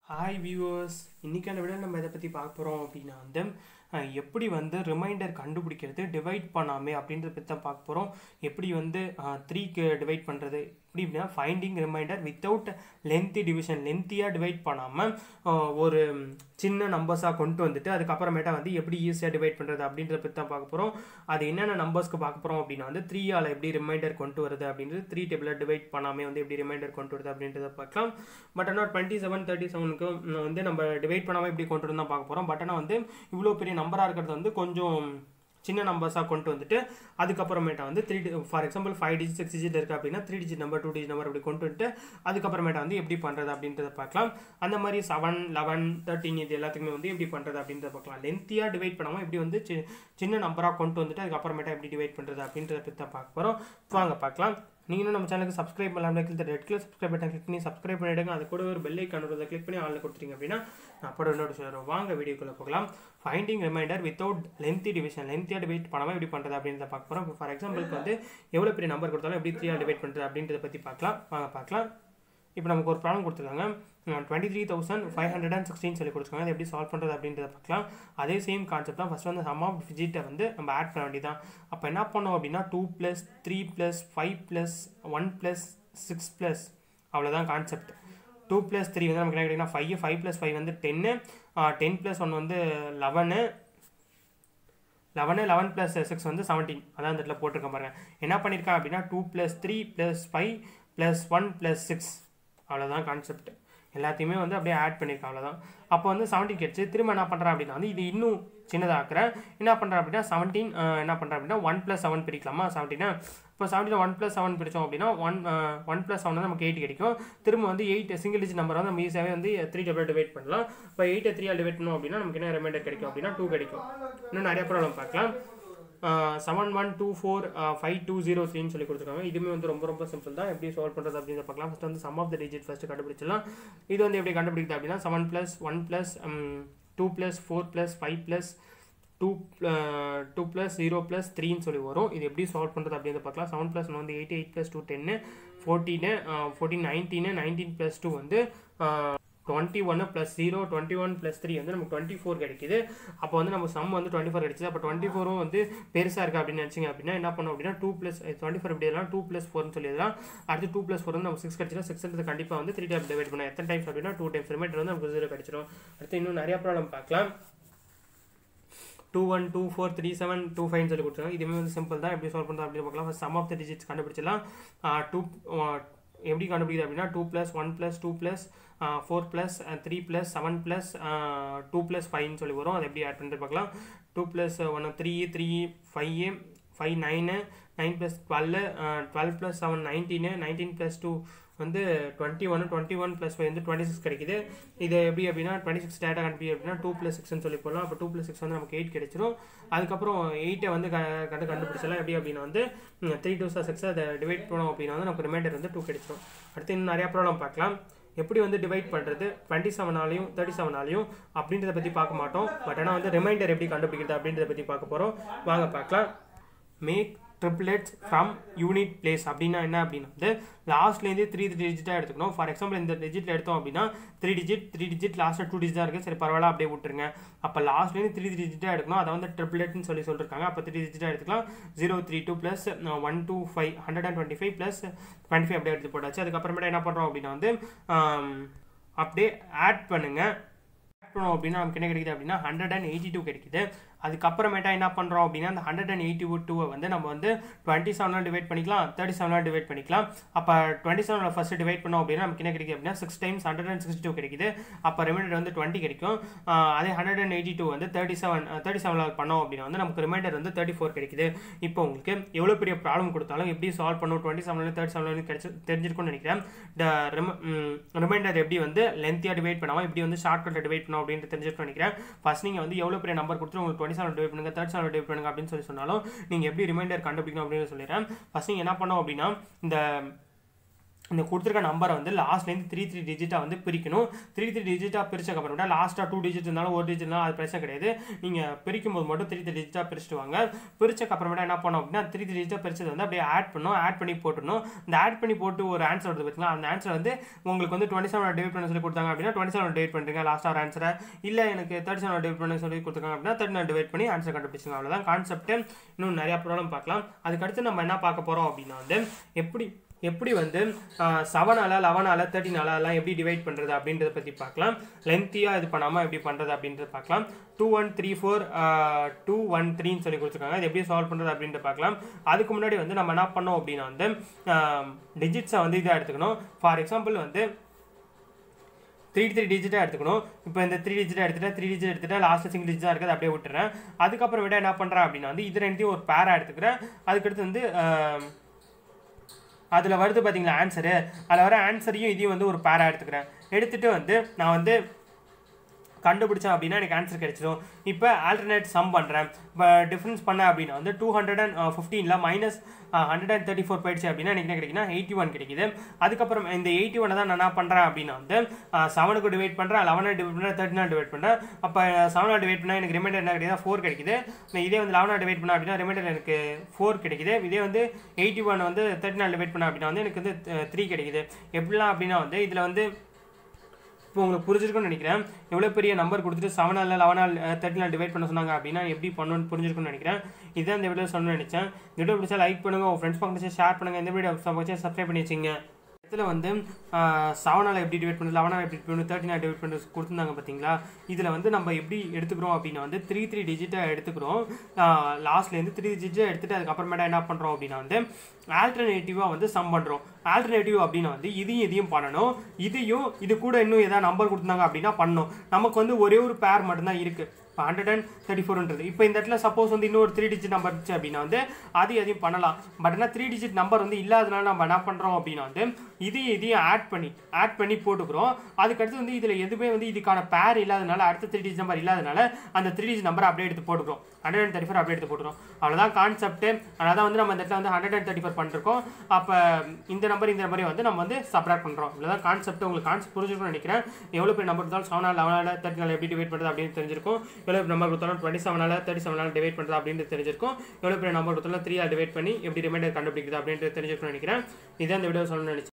hi viewers இன்றைக்கான விட நம்ம இதை பற்றி பார்க்க போகிறோம் அப்படின்னா வந்து அஹ், எப்படி வந்து ரிமைண்டர் கண்டுபிடிக்கிறது டிவைட் பண்ணாமே அப்படின்றத பற்றி தான் பார்க்க போகிறோம் எப்படி வந்து த்ரீக்கு டிவைட் பண்ணுறது எப்படி அப்படின்னா finding remainder without lengthy division லென்த்தியாக டிவைட் பண்ணாமல் ஒரு சின்ன நம்பர்ஸாக கொண்டு வந்துட்டு அதுக்கப்புறமேட்டா வந்து எப்படி ஈஸியாக டிவைட் பண்ணுறது அப்படின்றத பற்றி தான் பார்க்க போகிறோம் அது என்னென்ன நம்பர்ஸ்க்கு பார்க்க போகிறோம் அப்படின்னா வந்து த்ரீயால் எப்படி ரிமைண்டர் கொண்டு வருது அப்படின்றது த்ரீ டேபிளில் டிவைட் பண்ணாமே வந்து எப்படி ரிமைண்டர் கொண்டு வருது அப்படின்றத பார்க்கலாம் பட் ஆனால் டுவெண்ட்டி செவன் தேர்ட்டி செவனுக்கு வந்து நம்ம டிவைட் பண்ணாமல் எப்படி கொண்டு வந்து தான் பார்க்க போகிறோம் பட் ஆனால் வந்து இவ்வளோ பெரிய நம்பராக இருக்கிறது வந்து கொஞ்சம் சின்ன நம்பர்ஸாக கொண்டு வந்துட்டு அதுக்கப்புறமேட்டா வந்து three for example five digit six digit இருக்குது அப்படின்னா three digit number two digit number அப்படி கொண்டு வந்துட்டு அதுக்கப்புறமேட்டா வந்து எப்படி பண்ணுறது அப்படின்றத பார்க்கலாம் அந்த மாதிரி செவன் லெவன் தேர்ட்டின் இது எல்லாத்துக்குமே வந்து எப்படி பண்ணுறது அப்படின்றத பார்க்கலாம் லென்த்தியாக டிவைட் பண்ணாமல் எப்படி வந்து சி- சின்ன நம்பராக கொண்டு வந்துட்டு அதுக்கப்புறமேட்டா எப்படி டிவைட் பண்ணுறது அப்படின்றத பற்றி தான் பார்க்க போகிறோம் வாங்க பார்க்கலாம் நீங்களும் நம்ம சேனலுக்கு சப்ஸ்கிரைப் பண்ணலாம் click red colour subscribe button click பண்ணி சப்ஸ்கிரைப் பண்ணிடுங்க அது கூட ஒரு பெல் ஐக்கான் வருது கிளிக் பண்ணி ஆளில் கொடுத்துட்டீங்க அப்படின்னா நான் அப்போ நோட்டிஸ் வரும் வாங்க வீடியோக்குள்ளே போகலாம் finding remainder without lengthy division லென்த்தியாக டிவைட் பண்ணாமல் எப்படி பண்ணுறது அப்படின்றத பார்க்க போகிறோம் இப்போ ஃபார் எக்ஸாம்பிளுக்கு வந்து எவ்வளோ பெரிய நம்பர் கொடுத்தாலும் எப்படி த்ரீயாக டிவைட் பண்ணுறது அப்படின்றத பற்றி பார்க்கலாம் வாங்க பார்க்கலாம் இப்போ நமக்கு ஒரு ப்ராப்ளம் கொடுத்துருக்காங்க twenty three thousand five hundred and sixteen சொல்லி கொடுத்துருக்காங்க அது எப்படி சால்வ் பண்ணுறது அப்படின்றத பார்க்கலாம் அதே சேம் கான்செப்ட் தான் ஃபஸ்ட் வந்து சம் ஆஃப் டிஜிட்டை வந்து நம்ம ஆட் பண்ண வேண்டியதான் அப்போ என்ன பண்ணோம் அப்படின்னா two plus three plus five plus one plus six plus அவ்வளோதான் கான்செப்ட் டூ ப்ளஸ் த்ரீ வந்து நமக்கு என்ன கிடைக்குன்னா ஃபைவ் ஃபைவ் ப்ளஸ் ஃபைவ் வந்து டென்னு டென் ப்ளஸ் ஒன் வந்து லெவனு லெவனு லெவன் ப்ளஸ் சிக்ஸ் வந்து செவன்டீன் அதான் இந்த இடத்துல போட்டிருக்கேன் பாருங்க என்ன பண்ணியிருக்கேன் அப்படின்னா two plus three plus five plus one plus six அவ்வளோதான் கான்செப்ட் எல்லாத்தையுமே வந்து அப்படியே ஆட் பண்ணியிருக்கேன் அவ்வளோதான் அப்போ வந்து செவன்டீன் கிடச்சி திரும்ப என்ன பண்ணுறேன் அப்படின்னா வந்து இது இன்னும் சின்னதாக்குறேன் என்ன பண்ணுறேன் அப்படின்னா செவன்டீன் என்ன பண்ணுறேன் அப்படின்னா ஒன் ப்ளஸ் செவன் பிரிக்கலாமா செவன்டீனா இப்போ செவன்டீன் ஒன் ப்ளஸ் செவன் பிரித்தோம் அப்படின்னா ஒன் ஒன் ப்ளஸ் செவன் வந்து நமக்கு எயிட் கிடைக்கும் திரும்ப வந்து எயிட் சிங்கிள் டிஜிட் நம்பர் வந்து நம்ம ஈஸியாகவே வந்து த்ரீ டபுள் டிவைட் பண்ணலாம் இப்போ எயிட்டை த்ரீ டிவைட் பண்ணோம் அப்படின்னா நமக்கு என்ன ரிமைண்டர் கிடைக்கும் அப்படின்னா டூ கிடைக்கும் இன்னும் நிறைய ப்ராப்ளம் பார்க்கலாம் seven one two four five two zero த்ரீன்னு சொல்லி கொடுத்துருக்காங்க இதுவுமே வந்து ரொம்ப ரொம்ப சிம்பிள் தான் எப்படி சால்வ் பண்ணுறது அப்படின்னு பார்க்கலாம் ஃபஸ்ட் வந்து sum of the digit first கண்டுபிடிச்சிடலாம் இது வந்து எப்படி கண்டுபிடிக்குது அப்படின்னா seven plus one plus two plus four plus five plus two two plus zero plus த்ரீன்னு சொல்லி வரும் இது எப்படி சால்வ் பண்ணுறது அப்படின்னு பார்க்கலாம் செவன் ப்ளஸ் ஒன் வந்து எயிட் எயிட் ப்ளஸ் டூ டென்னு ஃபோர்டீனு ஃபோர்டீன் நைன்டீனு நைன்டீன் ப்ளஸ் டூ வந்து டுவெண்ட்டி ஒன்று plus zero twenty one plus three வந்து நமக்கு டுவெண்ட்டி ஃபோர் கிடைக்குது அப்போ வந்து நம்ம சம் வந்து டுவெண்ட்டி ஃபோர் கிடைச்சிது அப்போ டுவெண்ட்டி ஃபோரும் வந்து பெருசாக இருக்குது அப்படின்னு நினச்சிங்க அப்படின்னா என்ன பண்ணோம் அப்படின்னா டூ ப்ளஸ் டுவெண்ட்டி ஃபோர் எப்படி எல்லாம் டூ ப்ளஸ் ஃபோர்னு சொல்லிடலாம் அடுத்து டூ ப்ளஸ் ஃபோர் வந்து நம்ம சிக்ஸ் கிடச்சிடும் சிக்ஸ் கண்டிப்பாக வந்து த்ரீ டைம் டிவைட் பண்ணலாம் எத்தனை டைம்ஸ் அப்படின்னா டூ டைம்ஸ் ரிமைண்டர் வந்து நமக்கு ஜீரோ கிடச்சிடும் அடுத்து இன்னும் நிறைய ப்ராப்ளம் பார்க்கலாம் two one two four three seven two ஃபைவ்னு சொல்லி கொடுத்துருக்காங்க இதுவுமே வந்து சிம்பிள் தான் எப்படி சால்வ் பண்ணுறது அப்படின்னு பார்க்கலாம் first sum of the digits கண்டுபிடிச்சலாம் டூ எப்படி கண்டுபிடிக்குது அப்படின்னா two plus one plus two plus four plus three plus seven plus two plus ஃபைவ்னு சொல்லி வரும் அதை எப்படி ஆட் பண்ணிட்டு பார்க்கலாம் two plus one three three five five நைனு nine plus twelve twelve plus seven நைன்டீனு நைன்டீன் ப்ளஸ் டூ வந்து twenty one twenty one plus five வந்து டுவெண்ட்டி சிக்ஸ் கிடைக்குது இது எப்படி அப்படின்னா டுவெண்ட்டி சிக்ஸ் டேட்டா கண்டுபி அப்படின்னா டூ ப்ளஸ் சிக்ஸ்னு சொல்லி போடலாம் அப்போ டூ ப்ளஸ் சிக்ஸ் வந்து நமக்கு எயிட் கிடைச்சிரும் அதுக்கப்புறம் எயிட்டை வந்து க கண்டு கண்டுபிடிச்சலாம் எப்படி அப்படின்னா வந்து த்ரீ டூ சார் சிக்ஸ் அதை டிவைட் பண்ணோம் அப்படின்னா வந்து நமக்கு ரிமைண்டர் வந்து டூ கிடைச்சிரும் அடுத்து இன்னும் நிறையா ப்ராப்ளம் பார்க்கலாம் எப்படி வந்து டிவைட் பண்ணுறது டுவெண்ட்டி செவனாலையும் தேர்ட்டி செவனாலையும் அப்படின்றத பற்றி பார்க்க மாட்டோம் பட் ஆனால் வந்து ரிமைண்டர் எப்படி கண்டுபிடிக்கிறது அப்படின்றத பற்றி பார்க்க போகிறோம் வாங்க பார்க்கலாம் make triplets from unit place அப்படின்னா என்ன அப்படின்னா வந்து லாஸ்ட்லேருந்து த்ரீ த்ரீ டிஜிட்டாக எடுத்துக்கணும் ஃபார் எக்ஸாம்பிள் இந்த டிஜிட்டில் எடுத்தோம் அப்படின்னா த்ரீ டிஜிட் த்ரீ டிஜிட் லாஸ்ட்டில் டூ டிஜிட்டாக இருக்குது சரி பரவாயில்ல அப்படியே விட்டுருங்க அப்போ லாஸ்ட்லேருந்து த்ரீ த்ரீ டிஜிட்டாக எடுக்கணும் அதை வந்து ட்ரிப்ளெட்னு சொல்லி சொல்லியிருக்காங்க அப்போ த்ரீ டிஜிட்டாக எடுத்துக்கலாம் zero three two plus one two five hundred and twenty five plus twenty five அப்படியே எடுத்து போட்டாச்சு அதுக்கப்புறமேட்டா என்ன பண்ணுறோம் அப்படின்னா வந்து ஆம், அப்படியே ஆட் பண்ணுங்கள் ஆட் பண்ணோம் அப்படின்னா நமக்கு என்ன கிடைக்குது அப்படின்னா ஹண்ட்ரட் அண்ட் எயிட்டி டூ கிடைக்குது அதுக்கப்புறமேட்டா என்ன பண்ணுறோம் அப்படின்னா அந்த ஹண்ட்ரட் அண்ட் எயிட்டி டூவை வந்து நம்ம வந்து டுவெண்ட்டி செவனால் டிவைட் பண்ணிக்கலாம் தேர்ட்டி செவனால் டிவைட் பண்ணிக்கலாம் அப்போ டுவெண்ட்டி செவனில் ஃபஸ்ட்டு டிவைட் பண்ணோம் அப்படின்னா நமக்கு என்ன கிடைக்குது அப்படின்னா six times hundred and sixty two கிடைக்குது அப்போ ரிமைண்டர் வந்து டுவெண்ட்டி கிடைக்கும் ஆஹ் அதே ஹண்ட்ரட் அண்ட் எயிட்டி டூ வந்து தேர்ட்டி செவன் தேர்ட்டி செவனில் பண்ணோம் அப்படின்னா வந்து நமக்கு ரிமைண்டர் வந்து தேர்ட்டி ஃபோர் கிடைக்குது இப்போ உங்களுக்கு எவ்வளோ பெரிய ப்ராப்ளம் கொடுத்தாலும் எப்படி சால்வ் பண்ணும் டுவெண்ட்டி செவன்லேருந்து தேர்ட்டி செவன்லேருந்து கிடைச்சி தெரிஞ்சிருக்கும்னு நினைக்கிறேன் ரிமைண்டர் எப்படி வந்து லென்த்தியாக டிவைட் பண்ணாமல் எப்படி வந்து ஷார்ட் கட்டில் டிவைட் பண்ணோம் அப்படின்னு தெரிஞ்சிருக்கும்னு நினைக்கிறேன் ஃபர்ஸ்ட் நீங்கள் வந்து எவ்வளோ பெரிய நம்பர் கொடுத்து உங்களுக்கு டுவெண்ட்டி செவன் டிவைட் பண்ணுங்க தேர்ட் செவன் டிவைட் பண்ணுங்க அப்படின்னு சொல்லி சொன்னாலும் நீங்கள் எப்படி ரிமைண்டர் கண்டுபிடிக்கணும் அப்படின்னு சொல்லிடுறேன் ஃபர்ஸ்ட் நீங்கள் என்ன பண்ணோம் அப்படின்னா இந்த இந்த கொடுத்துருக்க நம்பரை வந்து லாஸ்ட்லேருந்து த்ரீ த்ரீ டிஜிட்டாக வந்து பிரிக்கணும் த்ரீ த்ரீ டிஜிட்டாக பிரிச்சக்கப்புறமேட்டா லாஸ்ட்டாக டூ டிஜிட் இருந்தாலும் ஒரு டிஜிட் இருந்தாலும் அது பிரச்சனை கிடையாது நீங்கள் பிரிக்கும் போது மட்டும் த்ரீ த்ரீ டிஜிட்டாக பிரிச்சுட்டு வாங்க பிரிச்சக்கப்புறமேட்டா என்ன பண்ணோம் அப்படின்னா த்ரீ த்ரீ டிஜிட்டாக பிரிச்சது வந்து அப்படியே ஆட் பண்ணணும் ஆட் பண்ணி போட்டுணும் இந்த ஆட் பண்ணி போட்டு ஒரு ஆன்சர் வருது பார்த்தீங்களா அந்த ஆன்சர் வந்து உங்களுக்கு வந்து டுவெண்ட்டி செவன் டிவைட் பண்ண சொல்லி கொடுத்தாங்க அப்படின்னா டுவெண்ட்டி செவன் டிவைட் பண்ணுறீங்க லாஸ்ட்டாக ஒரு ஆன்சரை இல்லை எனக்கு தேர்ட்டி செவன் டிவைட் பண்ண சொல்லி கொடுத்தாங்க அப்படின்னா தேர்ட்டி நைன் டிவைட் பண்ணி ஆன்சர் கண்டுபிடிச்சிங்க அவ்வளோதான் கான்செப்ட் இன்னும் நிறையா ப்ராப்ளம் பார்க்கலாம் அதுக்கடுத்து நம்ம என்ன பார்க்க போகிறோம் அப்படின்னா வந்து எப்படி எப்படி வந்து செவனால லெவனால தேர்ட்டினால எல்லாம் எப்படி டிவைட் பண்ணுறது அப்படின்றத பற்றி பார்க்கலாம் லென்த்தியாக இது பண்ணாமல் எப்படி பண்ணுறது அப்படின்றத பார்க்கலாம் two one three four two one த்ரீன்னு சொல்லி கொடுத்துருக்காங்க இது எப்படி சால்வ் பண்ணுறது அப்படின்றத பார்க்கலாம் அதுக்கு முன்னாடி வந்து நம்ம என்ன பண்ணோம் அப்படின்னா வந்து டிஜிட்ஸை வந்து இதாக எடுத்துக்கணும் ஃபார் எக்ஸாம்பிள் வந்து த்ரீ த்ரீ டிஜிட்டாக எடுத்துக்கணும் இப்போ இந்த த்ரீ டிஜிட்டாக எடுத்துட்டா த்ரீ டிஜிட் எடுத்துட்டா லாஸ்ட் சிங்கிள் டிஜிட்டாக இருக்குது அப்படியே விட்டுறேன் அதுக்கப்புறம் விட என்ன பண்ணுறேன் அப்படின்னா வந்து இது ரெண்டையும் ஒரு பேராக எடுத்துக்கிறேன் அதுக்கடுத்து வந்து அதில் வருது பார்த்தீங்களா ஆன்சரு அதில் வர ஆன்சரையும் இதையும் வந்து ஒரு பேராக எடுத்துக்கிறேன் எடுத்துகிட்டு வந்து நான் வந்து கண்டுபிடிச்சேன் அப்படின்னா எனக்கு ஆன்சர் கிடைச்சிடும் இப்போ ஆல்டர்னேட் சம் பண்ணுறேன் இப்போ டிஃப்ரென்ஸ் பண்ணேன் அப்படின்னா வந்து டூ ஹண்ட்ரட் அண்ட் ஃபிஃப்டீனில் minus hundred and thirty four போயிடுச்சு அப்படின்னா எனக்கு என்ன கிடைக்குன்னா எயிட்டி ஒன் கிடைக்குது அதுக்கப்புறம் இந்த எயிட்டி ஒனை தான் நான் என்ன பண்ணுறேன் அப்படின்னா வந்து செவனுக்கு டிவைட் பண்ணுறேன் லெவனை டிவைட் பண்ணுறேன் தேர்ட்டினா டிவைட் பண்ணுறேன் அப்போ செவனை டிவைட் பண்ணால் எனக்கு ரிமைண்டர் என்ன கிடைக்குது ஃபோர் கிடைக்குது இதே வந்து லெவனை டிவைட் பண்ண அப்படின்னா ரிமைண்டர் எனக்கு ஃபோர் கிடைக்குது இதே வந்து எயிட்டி ஒன் வந்து தேர்ட்டி நாள் டிவைட் பண்ண அப்படின்னா வந்து எனக்கு வந்து த்ரீ கிடைக்குது எப்படிலாம் அப்படின்னா வந்து இதில் வந்து இப்போ உங்களுக்கு புரிஞ்சிருக்கும்னு நினைக்கிறேன் எவ்வளோ பெரிய நம்பர் கொடுத்துட்டு செவனால் லெவனால் தேர்ட்டினால் டிவைட் பண்ண சொன்னாங்க அப்படின்னா எப்படி பண்ணணும்னு புரிஞ்சிருக்கும்னு நினைக்கிறேன் இதான் இந்த வீடியோ சொல்லணும்னு நினச்சேன் இந்த வீடியோ பிடிச்சா லைக் பண்ணுங்கள் உங்கள் ஃப்ரெண்ட்ஸ் பக்கத்து ஷேர் பண்ணுங்கள் இந்த வீடியோ சப்ஸ்கிரைப் பண்ணி வச்சிங்க இடத்துல வந்து செவனால் எப்படி டிவைட் பண்ணுறது லெவனால் எப்படி பண்ணு தேர்ட்டினா டிவைட் பண்ணுறது கொடுத்துருந்தாங்க பார்த்தீங்களா இதில் வந்து நம்ம எப்படி எடுத்துக்கிறோம் அப்படின்னா வந்து த்ரீ த்ரீ டிஜிட்டை எடுத்துக்கிறோம் லாஸ்ட்லேருந்து த்ரீ டிஜிட்டை எடுத்துகிட்டு அதுக்கப்புறமேட்டா என்ன பண்ணுறோம் அப்படின்னா வந்து ஆல்டர்னேட்டிவாக வந்து சம் பண்ணுறோம் ஆல்டர்னேட்டிவ் அப்படின்னா வந்து இதையும் இதையும் பண்ணணும் இதையும் இது கூட இன்னும் ஏதாவது நம்பர் கொடுத்தாங்க அப்படின்னா பண்ணணும் நமக்கு வந்து ஒரே ஒரு பேர் மட்டும்தான் இருக்குது இப்போ ஹண்ட்ரட் அண்ட் தேர்ட்டி ஃபோர்ன்றது இப்போ இந்த இடத்துல சப்போஸ் வந்து இன்னொரு த்ரீ டிஜிட் நம்பர் இருந்துச்சு அப்படின்னா வந்து அது எதையும் பண்ணலாம் பட் ஆனால் த்ரீ டிஜிட் நம்பர் வந்து இல்லாதனால நம்ம என்ன பண்ணுறோம் அப்படின்னா வந்து இதையும் இதையும் ஆட் பண்ணி ஆட் பண்ணி போட்டுக்கிறோம் அதுக்கடுத்து வந்து இதில் எதுவுமே வந்து இதுக்கான பேர் இல்லாதனால அடுத்த த்ரீ டிஜிட் நம்பர் இல்லாதனால அந்த த்ரீ டிஜிட் நம்பர் அப்படியே எடுத்து போட்டுக்கிறோம் ஹண்ட்ரட் அண்ட் தேர்ட்டி ஃபோர் அப்படியே எடுத்து போட்டுக்கிறோம் அவ்வளோதான் கான்செப்ட் அதனால தான் வந்து நம்ம இந்த இடத்துல வந்து ஹண்ட்ரட் அண்ட் தேர்ட்டி ஃபோர் பண்ணிருக்கோம் அப்போ இந்த நம்பர் இந்த நம்பரையும் வந்து நம்ம வந்து சப்ராக்ட் பண்ணுறோம் இவ்வளோதான் கான்செப்ட் உங்களுக்கு கான்செப்ட் புரிஞ்சிருக்கும்னு நினைக்கிறேன் எவ்வளோ பேர் நம்பர் கொடுத்தாலும் செவனால் லெவனால் தேர்ட்டி நாள் எப்படி டிவைட் பண்ணுறது அப்படின்னு தெரிஞ்சிருக்கும் எவ்வளோ நம்பர் கொடுத்தாலும் டுவெண்ட்டி செவனால் தேர்ட்டி செவனால் டிவைட் பண்ணுறது அப்படின்னு தெரிஞ்சிருக்கும் எவ்வளோ பேர் நம்பர் கொடுத்தாலும் த்ரீ டிவைட் பண்ணி எப்படி ரிமைண்டர் கண்டுபிடிக்கிறது அப்படின்றது தெரிஞ்சிருக்கும்னு நினைக்கிறேன் இதான் இந்த வீடியோ சொல்லணும்னு நினைச்சேன்